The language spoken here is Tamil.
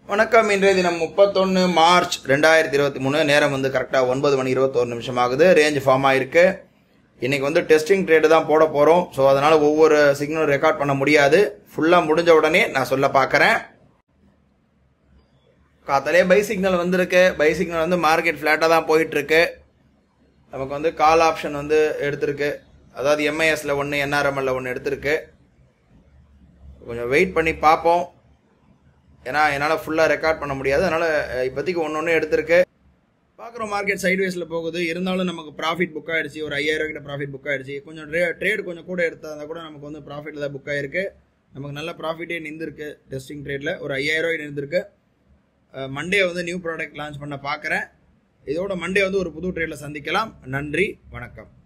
வணக்கம் இன்றைய தினம் முப்பத்தொன்று மார்ச் ரெண்டாயிரத்தி இருபத்தி மூணு நேரம் வந்து கரெக்டாக ஒன்பது மணி இருபத்தோரு நிமிஷம் ஆகுது ரேஞ்ச் ஃபார்ம் ஆயிருக்கு இன்னைக்கு வந்து டெஸ்டிங் ட்ரேடு தான் போட போகிறோம் ஸோ அதனால் ஒவ்வொரு சிக்னலும் ரெக்கார்ட் பண்ண முடியாது ஃபுல்லாக முடிஞ்ச உடனே நான் சொல்ல பார்க்குறேன் காத்தாலே பை சிக்னல் வந்திருக்கு பை சிக்னல் வந்து மார்க்கெட் ஃப்ளாட்டாக தான் போயிட்டுருக்கு நமக்கு வந்து கால் ஆப்ஷன் வந்து எடுத்திருக்கு அதாவது எம்ஐஎஸ்ல ஒன்று என்ஆர்எம்எல்ல ஒன்று எடுத்திருக்கு கொஞ்சம் வெயிட் பண்ணி பார்ப்போம் ஏன்னா என்னால் ஃபுல்லாக ரெக்கார்ட் பண்ண முடியாது அதனால் அஹ், இப்போதைக்கு ஒன்று ஒன்று எடுத்திருக்கு பார்க்குறோம் மார்க்கெட் சைட்வேஸில் போகுது இருந்தாலும் நமக்கு ப்ராஃபிட் புக் ஆயிடுச்சு ஒரு ஐயாயிரம் கிட்ட ப்ராஃபிட் புக் ஆயிடுச்சு கொஞ்சம் ட்ரேட் கொஞ்சம் கூட எடுத்தா கூட நமக்கு வந்து ப்ராஃபிட்டில் தான் புக் ஆயிருக்கு நமக்கு நல்ல ப்ராஃபிட்டே நின்றுருக்கு டெஸ்டிங் ட்ரேடில் ஒரு ஐயாயிரம் ரூபாய் நின்றுருக்கு மண்டே வந்து நியூ ப்ராடக்ட் லான்ச் பண்ண பார்க்குறேன் இதோட மண்டே வந்து ஒரு புது ட்ரேடில் சந்திக்கலாம் நன்றி வணக்கம்